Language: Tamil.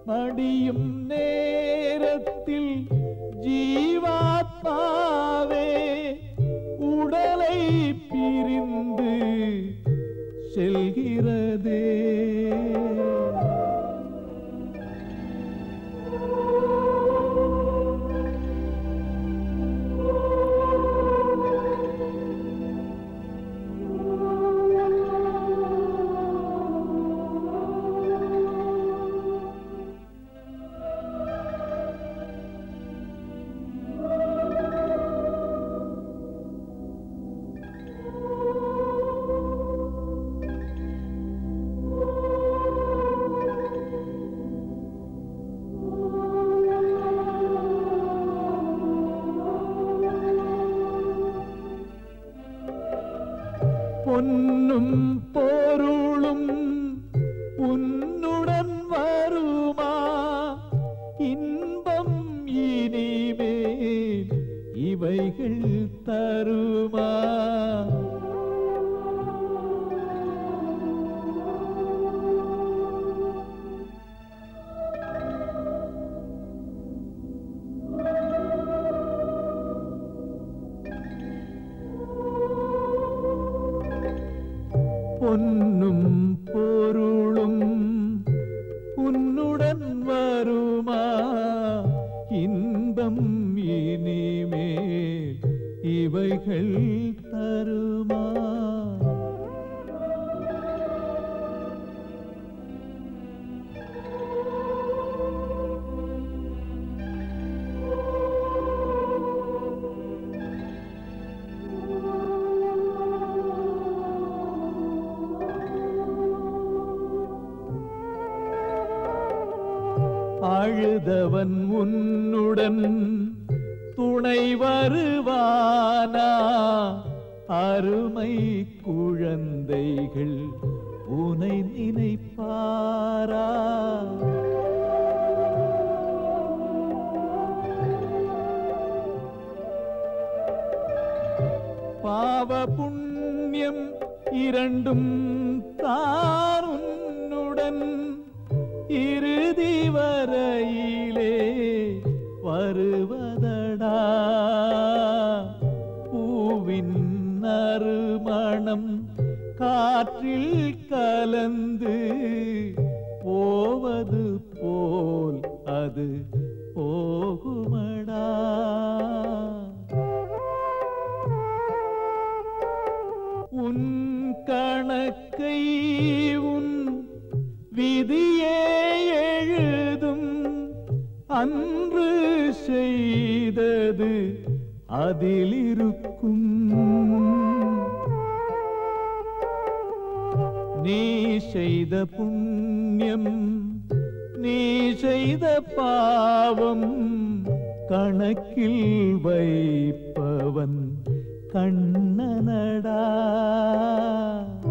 மடியும் நேரத்தில் ஜீவாத்மாவே உடலை பிரிந்து செல்கிறதே பொன்னும் பொருளும் உன்னுடன் வருமா இன்பம் இனிமேல் இவைகள் தருமா பொன்னும் பொருளும் உன்னுடன் வருமா இன்பம் இனிமேல் இவைகள் தருமா அழுதவன் உன்னுடன் துணை வருவானா அருமை குழந்தைகள் உனை நினைப்பாரா பாவ புண்ணியம் இரண்டும் தான் உன்னுடன் இறுதி வரையிலே வருவதடா பூவின் நறுமணம் காற்றில் கலந்து போவது போல் அது போகுமடா உன் கணக்கை உன் விதியே எழுதும் அன்று செய்தது அதிலிருக்கும் நீ செய்த புண்ணியம் நீ செய்த பாவம் கணக்கில் வைப்பவன் கண்ணனடா